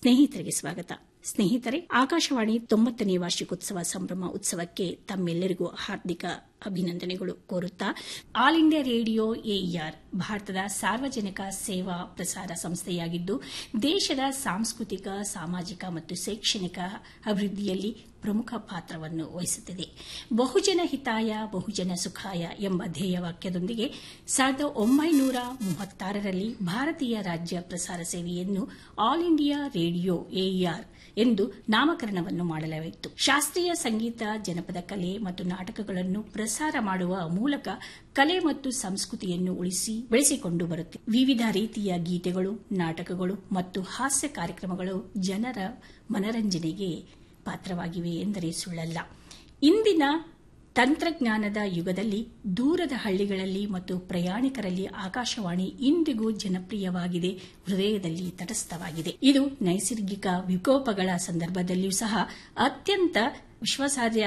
ಸ್ನೇಹಿತರಿಗೆ ಸ್ವಾಗತ ಸ್ನೇಹಿತರೆ ಆಕಾಶವಾಣಿ ತೊಂಬತ್ತನೇ ವಾರ್ಷಿಕೋತ್ಸವ ಸಂಭ್ರಮ ಉತ್ಸವಕ್ಕೆ ತಮ್ಮೆಲ್ಲರಿಗೂ ಹಾರ್ದಿಕ ಅಭಿನಂದನೆಗಳು ಕೋರುತ್ತಾ ಆಲ್ ಇಂಡಿಯಾ ರೇಡಿಯೋ ಎಇಆರ್ ಭಾರತದ ಸಾರ್ವಜನಿಕ ಸೇವಾ ಪ್ರಸಾರ ಸಂಸ್ಥೆಯಾಗಿದ್ದು ದೇಶದ ಸಾಂಸ್ಕೃತಿಕ ಸಾಮಾಜಿಕ ಮತ್ತು ಶೈಕ್ಷಣಿಕ ಅಭಿವೃದ್ಧಿಯಲ್ಲಿ ಪ್ರಮುಖ ಪಾತ್ರವನ್ನು ವಹಿಸುತ್ತಿದೆ ಬಹುಜನ ಹಿತಾಯ ಬಹುಜನ ಸುಖಾಯ ಎಂಬ ಧ್ಯೇಯವಾಕ್ಯದೊಂದಿಗೆ ಸಾವಿರದ ಒಂಬೈನೂರ ಮೂವತ್ತಾರರಲ್ಲಿ ಭಾರತೀಯ ರಾಜ್ಯ ಪ್ರಸಾರ ಸೇವೆಯನ್ನು ಆಲ್ ಇಂಡಿಯಾ ರೇಡಿಯೋ ಎಇಆರ್ ಎಂದು ನಾಮಕರಣವನ್ನು ಮಾಡಲಾಯಿತು ಶಾಸ್ತ್ರೀಯ ಸಂಗೀತ ಜನಪದ ಕಲೆ ಮತ್ತು ನಾಟಕಗಳನ್ನು ಪ್ರಸಾರ ಮಾಡುವ ಮೂಲಕ ಕಲೆ ಮತ್ತು ಸಂಸ್ಕೃತಿಯನ್ನು ಉಳಿಸಿ ಬೆಳೆಸಿಕೊಂಡು ಬರುತ್ತಿದೆ ವಿವಿಧ ರೀತಿಯ ಗೀತೆಗಳು ನಾಟಕಗಳು ಮತ್ತು ಹಾಸ್ಯ ಕಾರ್ಯಕ್ರಮಗಳು ಜನರ ಮನರಂಜನೆಗೆ ಪಾತ್ರವಾಗಿವೆ ಎಂದರೆ ಸುಳ್ಳಲ್ಲ ಇಂದಿನ ತಂತ್ರಜ್ಞಾನದ ಯುಗದಲ್ಲಿ ದೂರದ ಹಳ್ಳಿಗಳಲ್ಲಿ ಮತ್ತು ಪ್ರಯಾಣಿಕರಲ್ಲಿ ಆಕಾಶವಾಣಿ ಇಂದಿಗೂ ಜನಪ್ರಿಯವಾಗಿದೆ ಹೃದಯದಲ್ಲಿ ತಟಸ್ಥವಾಗಿದೆ ಇದು ನೈಸರ್ಗಿಕ ವಿಕೋಪಗಳ ಸಂದರ್ಭದಲ್ಲಿಯೂ ಸಹ ಅತ್ಯಂತ ವಿಶ್ವಾಸಾರ್ಹ